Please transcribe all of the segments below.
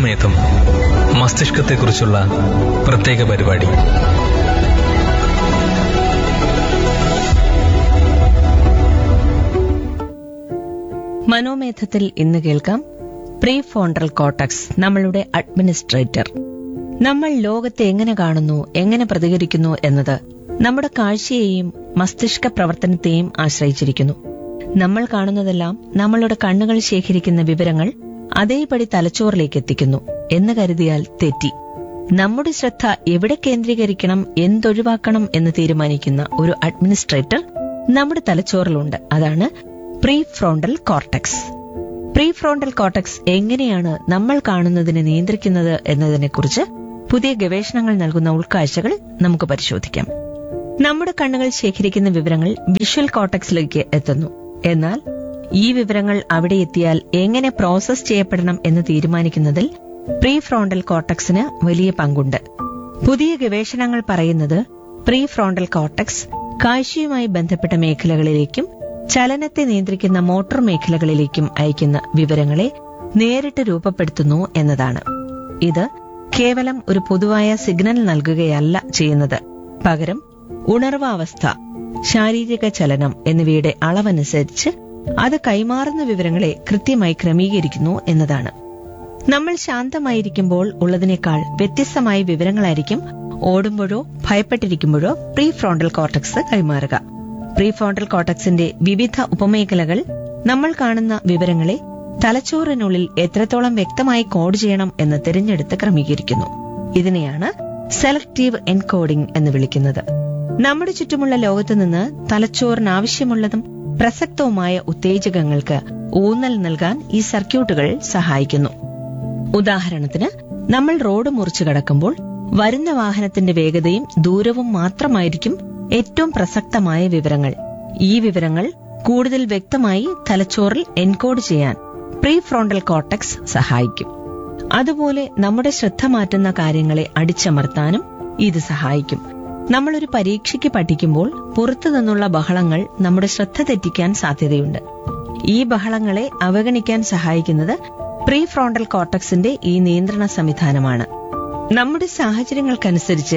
മനോമേധം മസ്തിഷ്കത്തെക്കുറിച്ചുള്ള പ്രത്യേക പരിപാടി മനോമേധത്തിൽ ഇന്ന് കേൾക്കാം പ്രീ ഫോണ്ടൽ കോട്ടക്സ് നമ്മളുടെ അഡ്മിനിസ്ട്രേറ്റർ നമ്മൾ ലോകത്തെ എങ്ങനെ കാണുന്നു എങ്ങനെ പ്രതികരിക്കുന്നു എന്നത് നമ്മുടെ കാഴ്ചയെയും മസ്തിഷ്ക പ്രവർത്തനത്തെയും ആശ്രയിച്ചിരിക്കുന്നു നമ്മൾ കാണുന്നതെല്ലാം നമ്മളുടെ കണ്ണുകൾ ശേഖരിക്കുന്ന വിവരങ്ങൾ അതേപടി തലച്ചോറിലേക്ക് എത്തിക്കുന്നു എന്ന് കരുതിയാൽ തെറ്റി നമ്മുടെ ശ്രദ്ധ എവിടെ കേന്ദ്രീകരിക്കണം എന്തൊഴിവാക്കണം എന്ന് തീരുമാനിക്കുന്ന ഒരു അഡ്മിനിസ്ട്രേറ്റർ നമ്മുടെ തലച്ചോറിലുണ്ട് അതാണ് prefrontal cortex prefrontal cortex എങ്ങനെയാണ് നമ്മൾ കാണുന്നതിനെ നിയന്ത്രിക്കുന്നത് എന്നതിനെക്കുറിച്ച് പുതിയ ഗവേഷണങ്ങൾ നൽകുന്ന ഉൾക്കാഴ്ചകൾ നമുക്ക് പരിശോധിക്കാം നമ്മുടെ കണ്ണുകൾ ശേഖരിക്കുന്ന വിവരങ്ങൾ വിഷ്വൽ കോർട്ടക്സിലേക്ക് എത്തുന്നു എന്നാൽ ഈ വിവരങ്ങൾ അവിടെ എത്തിയാൽ എങ്ങനെ പ്രോസസ് ചെയ്യപ്പെടണം എന്ന് തീരുമാനിക്കുന്നതിൽ പ്രീ ഫ്രോണ്ടൽ കോർട്ടക്സിന് വലിയ പങ്കുണ്ട് പുതിയ ഗവേഷണങ്ങൾ പറയുന്നത് പ്രീ ഫ്രോണ്ടൽ കോർട്ടക്സ് കാഴ്ചയുമായി ബന്ധപ്പെട്ട മേഖലകളിലേക്കും ചലനത്തെ നിയന്ത്രിക്കുന്ന മോട്ടോർ മേഖലകളിലേക്കും അയക്കുന്ന വിവരങ്ങളെ നേരിട്ട് രൂപപ്പെടുത്തുന്നു എന്നതാണ് ഇത് കേവലം ഒരു പൊതുവായ സിഗ്നൽ നൽകുകയല്ല ചെയ്യുന്നത് പകരം ഉണർവാവസ്ഥ ശാരീരിക ചലനം എന്നിവയുടെ അളവനുസരിച്ച് അത് കൈമാറുന്ന വിവരങ്ങളെ കൃത്യമായി ക്രമീകരിക്കുന്നു എന്നതാണ് നമ്മൾ ശാന്തമായിരിക്കുമ്പോൾ ഉള്ളതിനേക്കാൾ വ്യത്യസ്തമായ വിവരങ്ങളായിരിക്കും ഓടുമ്പോഴോ ഭയപ്പെട്ടിരിക്കുമ്പോഴോ പ്രീ ഫ്രോണ്ടൽ കോർട്ടക്സ് കൈമാറുക പ്രീ ഫ്രോണ്ടൽ കോർട്ടക്സിന്റെ വിവിധ ഉപമേഖലകൾ നമ്മൾ കാണുന്ന വിവരങ്ങളെ തലച്ചോറിനുള്ളിൽ എത്രത്തോളം വ്യക്തമായി കോഡ് ചെയ്യണം എന്ന് തിരഞ്ഞെടുത്ത് ക്രമീകരിക്കുന്നു ഇതിനെയാണ് സെലക്ടീവ് എൻകോഡിംഗ് എന്ന് വിളിക്കുന്നത് നമ്മുടെ ചുറ്റുമുള്ള ലോകത്തു നിന്ന് തലച്ചോറിന് ആവശ്യമുള്ളതും പ്രസക്തവുമായ ഉത്തേജകങ്ങൾക്ക് ഊന്നൽ നൽകാൻ ഈ സർക്യൂട്ടുകൾ സഹായിക്കുന്നു ഉദാഹരണത്തിന് നമ്മൾ റോഡ് മുറിച്ചു കടക്കുമ്പോൾ വരുന്ന വാഹനത്തിന്റെ വേഗതയും ദൂരവും മാത്രമായിരിക്കും ഏറ്റവും പ്രസക്തമായ വിവരങ്ങൾ ഈ വിവരങ്ങൾ കൂടുതൽ വ്യക്തമായി തലച്ചോറിൽ എൻകോഡ് ചെയ്യാൻ പ്രീ ഫ്രോണ്ടൽ കോർട്ടക്സ് സഹായിക്കും അതുപോലെ നമ്മുടെ ശ്രദ്ധ മാറ്റുന്ന കാര്യങ്ങളെ അടിച്ചമർത്താനും ഇത് സഹായിക്കും നമ്മളൊരു പരീക്ഷയ്ക്ക് പഠിക്കുമ്പോൾ പുറത്തു നിന്നുള്ള ബഹളങ്ങൾ നമ്മുടെ ശ്രദ്ധ തെറ്റിക്കാൻ സാധ്യതയുണ്ട് ഈ ബഹളങ്ങളെ അവഗണിക്കാൻ സഹായിക്കുന്നത് പ്രീ ഫ്രോണ്ടൽ കോർട്ടക്സിന്റെ ഈ നിയന്ത്രണ സംവിധാനമാണ് നമ്മുടെ സാഹചര്യങ്ങൾക്കനുസരിച്ച്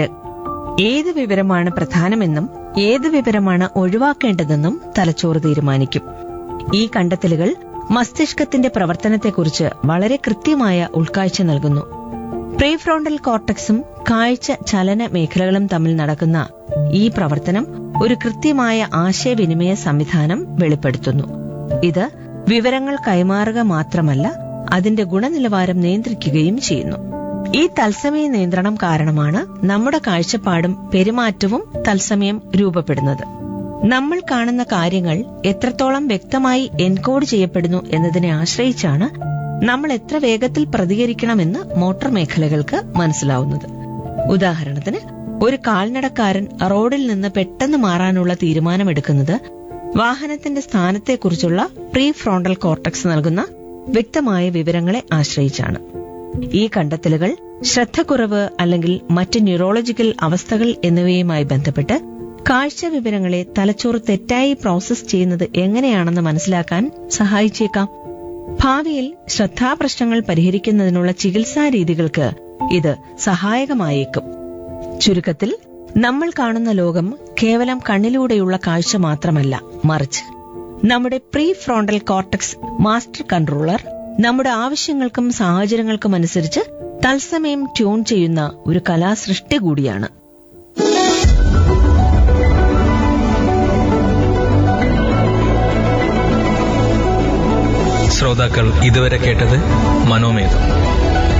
ഏത് വിവരമാണ് പ്രധാനമെന്നും ഏത് വിവരമാണ് ഒഴിവാക്കേണ്ടതെന്നും തലച്ചോറ് തീരുമാനിക്കും ഈ കണ്ടെത്തലുകൾ മസ്തിഷ്കത്തിന്റെ പ്രവർത്തനത്തെക്കുറിച്ച് വളരെ കൃത്യമായ ഉൾക്കാഴ്ച നൽകുന്നു പ്രീഫ്രോണ്ടൽ കോർട്ടക്സും കാഴ്ച ചലന മേഖലകളും തമ്മിൽ നടക്കുന്ന ഈ പ്രവർത്തനം ഒരു കൃത്യമായ ആശയവിനിമയ സംവിധാനം വെളിപ്പെടുത്തുന്നു ഇത് വിവരങ്ങൾ കൈമാറുക മാത്രമല്ല അതിന്റെ ഗുണനിലവാരം നിയന്ത്രിക്കുകയും ചെയ്യുന്നു ഈ തത്സമയ നിയന്ത്രണം കാരണമാണ് നമ്മുടെ കാഴ്ചപ്പാടും പെരുമാറ്റവും തത്സമയം രൂപപ്പെടുന്നത് നമ്മൾ കാണുന്ന കാര്യങ്ങൾ എത്രത്തോളം വ്യക്തമായി എൻകോഡ് ചെയ്യപ്പെടുന്നു എന്നതിനെ ആശ്രയിച്ചാണ് നമ്മൾ എത്ര വേഗത്തിൽ പ്രതികരിക്കണമെന്ന് മോട്ടോർ മേഖലകൾക്ക് മനസ്സിലാവുന്നത് ഉദാഹരണത്തിന് ഒരു കാൽനടക്കാരൻ റോഡിൽ നിന്ന് പെട്ടെന്ന് മാറാനുള്ള തീരുമാനമെടുക്കുന്നത് വാഹനത്തിന്റെ സ്ഥാനത്തെക്കുറിച്ചുള്ള പ്രീ ഫ്രോണ്ടൽ കോർട്ടക്സ് നൽകുന്ന വ്യക്തമായ വിവരങ്ങളെ ആശ്രയിച്ചാണ് ഈ കണ്ടെത്തലുകൾ ശ്രദ്ധക്കുറവ് അല്ലെങ്കിൽ മറ്റ് ന്യൂറോളജിക്കൽ അവസ്ഥകൾ എന്നിവയുമായി ബന്ധപ്പെട്ട് കാഴ്ച വിവരങ്ങളെ തലച്ചോറ് തെറ്റായി പ്രോസസ് ചെയ്യുന്നത് എങ്ങനെയാണെന്ന് മനസ്സിലാക്കാൻ സഹായിച്ചേക്കാം ഭാവിയിൽ ശ്രദ്ധാപ്രശ്നങ്ങൾ പരിഹരിക്കുന്നതിനുള്ള ചികിത്സാ രീതികൾക്ക് ഇത് സഹായകമായേക്കും ചുരുക്കത്തിൽ നമ്മൾ കാണുന്ന ലോകം കേവലം കണ്ണിലൂടെയുള്ള കാഴ്ച മാത്രമല്ല മറിച്ച് നമ്മുടെ prefrontal cortex master controller നമ്മുടെ ആവശ്യങ്ങൾക്കും സാഹചര്യങ്ങൾക്കും അനുസരിച്ച് തത്സമയം ട്യൂൺ ചെയ്യുന്ന ഒരു കലാസൃഷ്ടി കൂടിയാണ് ശ്രോതാക്കൾ ഇതുവരെ കേട്ടത് മനോമേധം